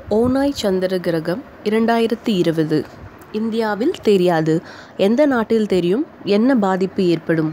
ஓநாய் சந்திர கிரகம் இரண்டாயிரத்தி இருபது இந்தியாவில் தெரியாது எந்த நாட்டில் தெரியும் என்ன பாதிப்பு ஏற்படும்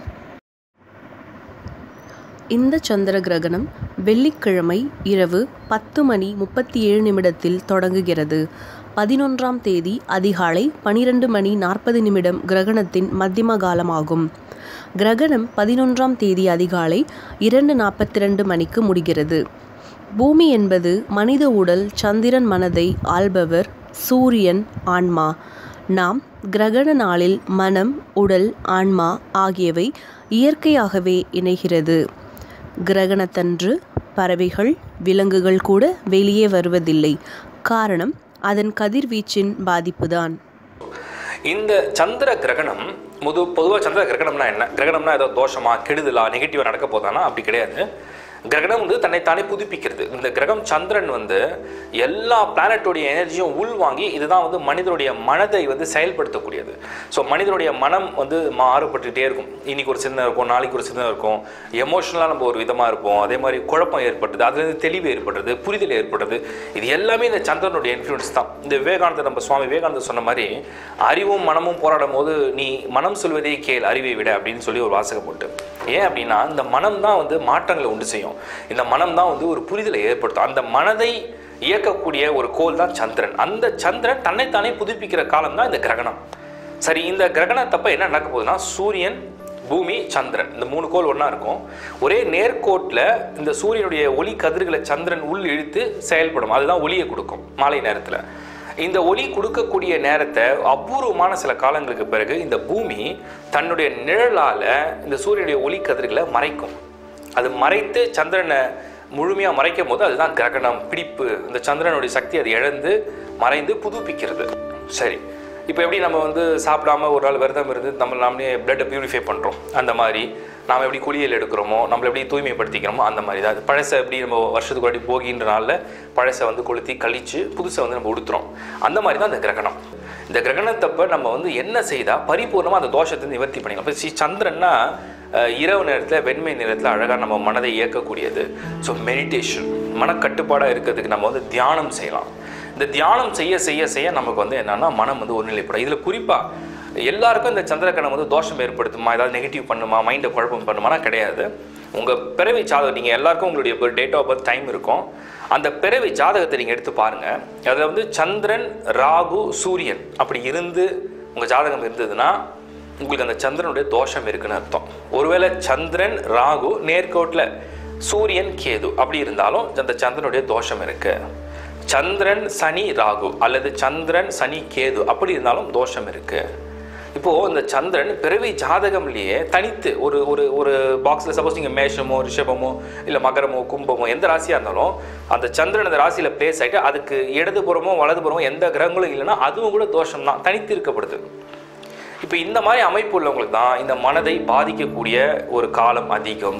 இந்த சந்திர கிரகணம் வெள்ளிக்கிழமை இரவு பத்து மணி முப்பத்தி ஏழு நிமிடத்தில் தொடங்குகிறது பதினொன்றாம் தேதி அதிகாலை பனிரெண்டு மணி நாற்பது நிமிடம் கிரகணத்தின் மத்தியம காலமாகும் கிரகணம் பதினொன்றாம் தேதி அதிகாலை இரண்டு நாற்பத்தி ரெண்டு மணிக்கு முடிகிறது பூமி என்பது மனித உடல் சந்திரன் மனதை ஆள்பவர் சூரியன் ஆன்மா நாம் கிரகண நாளில் மனம் உடல் ஆன்மா ஆகியவை இயற்கையாகவே இணைகிறது கிரகணத்தன்று பறவைகள் விலங்குகள் கூட வெளியே வருவதில்லை காரணம் அதன் கதிர்வீச்சின் பாதிப்புதான் இந்த சந்திர கிரகணம் முது பொதுவாக சந்திர கிரகணம்னா என்ன கிரகணம்னா ஏதோ தோஷமா கெடுதலா நெகட்டிவாக நடக்க போதானா அப்படி கிடையாது கிரகணம் வந்து தன்னைத்தானே புதுப்பிக்கிறது இந்த கிரகம் சந்திரன் வந்து எல்லா பிளானட்டோடைய எனர்ஜியும் உள்வாங்கி இதுதான் வந்து மனிதனுடைய மனதை வந்து செயல்படுத்தக்கூடியது ஸோ மனிதனுடைய மனம் வந்து மாறுபட்டுக்கிட்டே இருக்கும் இன்னைக்கு ஒரு சிந்தனை இருக்கும் நாளைக்கு ஒரு சிந்தனை இருக்கும் எமோஷனலாக நம்ம ஒரு விதமாக இருப்போம் அதே மாதிரி குழப்பம் ஏற்படுது அதுலேருந்து தெளிவு ஏற்படுறது புரிதல் ஏற்படுறது இது எல்லாமே இந்த சந்திரனுடைய இன்ஃப்ளூயன்ஸ் தான் இந்த விவேகானந்தர் நம்ம சுவாமி விவேகானந்தர் சொன்ன மாதிரி அறிவும் மனமும் போராடும் போது நீ மனம் சொல்வதே கேள் அறிவை விட அப்படின்னு சொல்லி ஒரு வாசகம் போட்டு ஏன் அப்படின்னா இந்த மனம் தான் வந்து மாற்றங்களை உண்டு செய்யும் இந்த மனம் தான் வந்து ஒரு புரிதலை ஏற்படுத்தும் அந்த மனதை இயக்கக்கூடிய ஒரு கோல் தான் சந்திரன் அந்த சந்திரன் தன்னைத்தானே புதுப்பிக்கிற காலம் தான் இந்த கிரகணம் சரி இந்த கிரகணத்தப்ப என்ன நடக்க போகுதுன்னா சூரியன் பூமி சந்திரன் இந்த மூணு கோள் ஒன்றா இருக்கும் ஒரே நேர்கோட்டில் இந்த சூரியனுடைய ஒளி கதிர்களை சந்திரன் உள் இழுத்து செயல்படும் அதுதான் ஒளியை கொடுக்கும் மாலை நேரத்தில் இந்த ஒளி கொடுக்கக்கூடிய நேரத்தை அபூர்வமான சில காலங்களுக்கு பிறகு இந்த பூமி தன்னுடைய நிழலால் இந்த சூரியனுடைய ஒளி கதிர்களை மறைக்கும் அது மறைத்து சந்திரனை முழுமையாக மறைக்கும் போது அதுதான் கிரகணம் பிடிப்பு இந்த சந்திரனுடைய சக்தி அது இழந்து மறைந்து புதுப்பிக்கிறது சரி இப்போ எப்படி நம்ம வந்து சாப்பிடாம ஒரு நாள் விரதம் இருந்து நம்ம நாமளே பிளட்டை பியூரிஃபை பண்ணுறோம் அந்த மாதிரி நாம் எப்படி குளியல் எடுக்கிறோமோ நம்மளை எப்படி தூய்மைப்படுத்திக்கிறோமோ அந்த மாதிரி தான் அது பழசை எப்படி நம்ம வருஷத்துக்கு வாட்டி போகின்ற நாளில் பழசை வந்து கொளுத்தி கழித்து புதுசை வந்து நம்ம உடுத்துறோம் அந்த மாதிரி தான் இந்த கிரகணம் இந்த கிரகணத்தப்ப நம்ம வந்து என்ன செய்தால் பரிபூர்ணமாக அந்த தோஷத்தை நிவர்த்தி பண்ணிக்கலாம் இப்போ ஸ்ரீ சந்திரன்னா அஹ், இரவு நேரத்தில் வெண்மை நேரத்தில் அழகாக நம்ம மனதை இயக்கக்கூடியது ஸோ மெடிடேஷன் மனக்கட்டுப்பாடாக இருக்கிறதுக்கு நம்ம வந்து தியானம் செய்யலாம் இந்த தியானம் செய்ய செய்ய செய்ய நமக்கு வந்து என்னன்னா மனம் வந்து ஒருநிலைப்படும் இதில் குறிப்பாக எல்லாருக்கும் இந்த சந்திரக்கணம் வந்து தோஷம் ஏற்படுத்துமா ஏதாவது நெகட்டிவ் பண்ணுமா மைண்டை குழப்பம் பண்ணுமானா கிடையாது உங்கள் பிறவி ஜாதகம் நீங்கள் எல்லாருக்கும் உங்களுடைய டேட் ஆஃப் பர்த் டைம் இருக்கும் அந்த பிறவி ஜாதகத்தை நீங்கள் எடுத்து பாருங்கள் அதில் வந்து சந்திரன் ராகு சூரியன் அப்படி இருந்து உங்கள் ஜாதகம் இருந்ததுன்னா உங்களுக்கு அந்த சந்திரனுடைய தோஷம் இருக்குன்னு அர்த்தம் ஒருவேளை சந்திரன் ராகு நேர்கோட்டில் சூரியன் கேது அப்படி இருந்தாலும் அந்த சந்திரனுடைய தோஷம் இருக்கு சந்திரன் சனி ராகு அல்லது சந்திரன் சனி கேது அப்படி இருந்தாலும் தோஷம் இருக்கு இப்போ இந்த சந்திரன் பிறவி ஜாதகம்லயே தனித்து ஒரு ஒரு ஒரு பாக்ஸில் சப்போஸ் நீங்கள் மேஷமோ ரிஷபமோ இல்லை மகரமோ கும்பமோ எந்த ராசியாக இருந்தாலும் அந்த சந்திரன் அந்த ராசியில் பிளேஸ் ஆகிட்டு அதுக்கு இடதுபுறமோ வலதுபுறமோ எந்த கிரகங்களும் இல்லைன்னா அதுவும் கூட தோஷம் தான் தனித்து இருக்கப்படுது இப்போ இந்த மாதிரி அமைப்பு உள்ளவங்களுக்கு தான் இந்த மனதை பாதிக்கக்கூடிய ஒரு காலம் அதிகம்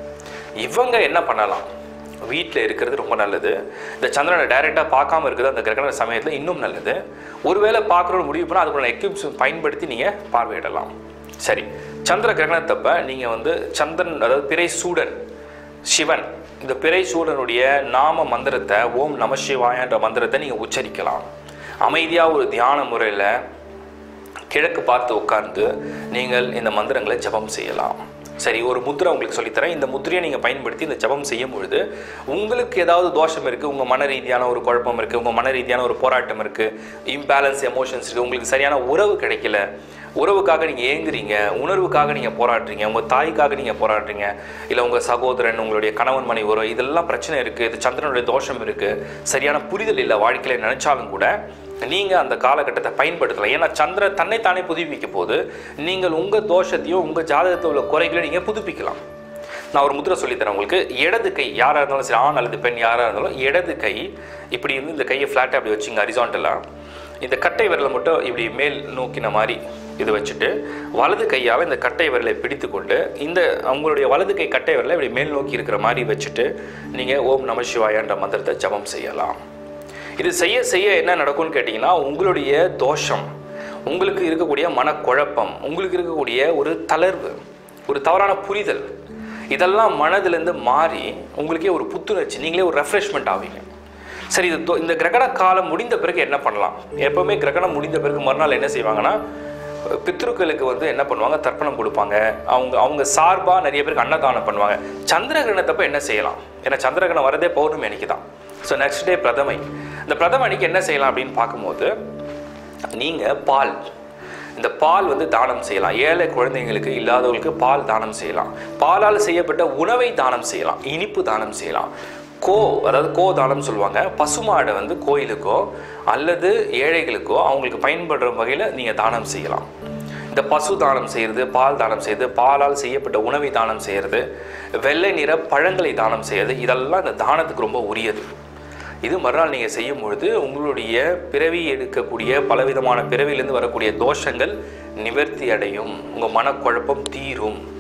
இவங்க என்ன பண்ணலாம் வீட்டில் இருக்கிறது ரொம்ப நல்லது இந்த சந்திரனை டைரெக்டாக பார்க்காம இருக்கிறது அந்த கிரகண சமயத்தில் இன்னும் நல்லது ஒருவேளை பார்க்குறோன்னு முடிவு பண்ணால் அதுக்குள்ள எக்யூப்ஸ் பயன்படுத்தி நீங்கள் பார்வையிடலாம் சரி சந்திர கிரகணத்தப்ப நீங்கள் வந்து சந்திரன் அதாவது பிறை சூடன் சிவன் இந்த பிறை சூடனுடைய நாம மந்திரத்தை ஓம் நம சிவாயன்ற மந்திரத்தை நீங்கள் உச்சரிக்கலாம் அமைதியாக ஒரு தியான முறையில் கிழக்கு பார்த்து உட்கார்ந்து நீங்கள் இந்த மந்திரங்களை ஜெபம் செய்யலாம் சரி ஒரு முத்திரை உங்களுக்கு சொல்லித்தரேன் இந்த முத்திரையை நீங்கள் பயன்படுத்தி இந்த ஜெபம் செய்யும் பொழுது உங்களுக்கு ஏதாவது தோஷம் இருக்குது உங்கள் மன ரீதியான ஒரு குழப்பம் இருக்குது உங்கள் மன ரீதியான ஒரு போராட்டம் இருக்குது இம்பேலன்ஸ் எமோஷன்ஸ் இருக்குது உங்களுக்கு சரியான உறவு கிடைக்கல உறவுக்காக நீங்கள் ஏங்குறீங்க உணர்வுக்காக நீங்கள் போராடுறீங்க உங்கள் தாய்க்காக நீங்கள் போராடுறீங்க இல்லை உங்கள் சகோதரன் உங்களுடைய கணவன் மனைவி உறவு இதெல்லாம் பிரச்சனை இருக்குது இது சந்திரனுடைய தோஷம் இருக்குது சரியான புரிதல் இல்லை வாழ்க்கையில் நினைச்சாலும் கூட நீங்கள் அந்த காலகட்டத்தை பயன்படுத்தலாம் ஏன்னா சந்திரன் தன்னைத்தானே புதுப்பிக்க போது நீங்கள் உங்கள் தோஷத்தையும் உங்கள் ஜாதகத்தில் உள்ள குறைகளை நீங்கள் புதுப்பிக்கலாம் நான் ஒரு முத்திரை சொல்லித்தரேன் உங்களுக்கு இடது கை யாராக இருந்தாலும் சரி ஆண் அல்லது பெண் யாராக இருந்தாலும் இடது கை இப்படி இருந்து இந்த கையை ஃப்ளாட்டாக அப்படி வச்சுங்க ஹரிசாண்டலாக இந்த கட்டை விரலை மட்டும் இப்படி மேல் நோக்கின மாதிரி இது வச்சுட்டு வலது கையால் இந்த கட்டை விரலை பிடித்து கொண்டு இந்த உங்களுடைய வலது கை கட்டை விரலை இப்படி மேல் நோக்கி இருக்கிற மாதிரி வச்சுட்டு நீங்கள் ஓம் நம சிவாயன்ற மந்திரத்தை ஜபம் செய்யலாம் இது செய்ய செய்ய என்ன நடக்கும்னு கேட்டிங்கன்னா உங்களுடைய தோஷம் உங்களுக்கு இருக்கக்கூடிய மனக்குழப்பம் உங்களுக்கு இருக்கக்கூடிய ஒரு தளர்வு ஒரு தவறான புரிதல் இதெல்லாம் மனதிலேருந்து மாறி உங்களுக்கே ஒரு புத்துணர்ச்சி நீங்களே ஒரு ரெஃப்ரெஷ்மெண்ட் ஆவீங்க சரி இது தோ- இந்த கிரகண காலம் முடிந்த பிறகு என்ன பண்ணலாம் எப்பவுமே கிரகணம் முடிந்த பிறகு மறுநாள் என்ன செய்வாங்கன்னா பித்ருக்களுக்கு வந்து என்ன பண்ணுவாங்க தர்ப்பணம் கொடுப்பாங்க அவங்க அவங்க சார்பாக நிறைய பேருக்கு அன்னதானம் பண்ணுவாங்க சந்திர கிரகணத்தப்ப என்ன செய்யலாம் ஏன்னா சந்திர கிரகணம் வரதே பௌர்ணமி அன்னைக்கு தான் ஸோ நெக்ஸ்ட் டே பிரதமை இந்த பிரதம அன்னைக்கு என்ன செய்யலாம் அப்படின்னு பார்க்கும்போது நீங்கள் பால் இந்த பால் வந்து தானம் செய்யலாம் ஏழை குழந்தைங்களுக்கு இல்லாதவங்களுக்கு பால் தானம் செய்யலாம் பாலால் செய்யப்பட்ட உணவை தானம் செய்யலாம் இனிப்பு தானம் செய்யலாம் கோ அதாவது கோ தானம் சொல்லுவாங்க பசுமாடை வந்து கோயிலுக்கோ அல்லது ஏழைகளுக்கோ அவங்களுக்கு பயன்படுற வகையில் நீங்கள் தானம் செய்யலாம் இந்த பசு தானம் செய்கிறது பால் தானம் செய்கிறது பாலால் செய்யப்பட்ட உணவை தானம் செய்கிறது வெள்ளை நிற பழங்களை தானம் செய்கிறது இதெல்லாம் இந்த தானத்துக்கு ரொம்ப உரியது இது மறுநாள் நீங்கள் செய்யும் பொழுது உங்களுடைய பிறவி எடுக்கக்கூடிய பலவிதமான பிறவியிலிருந்து வரக்கூடிய தோஷங்கள் நிவர்த்தி அடையும் உங்கள் மனக்குழப்பம் தீரும்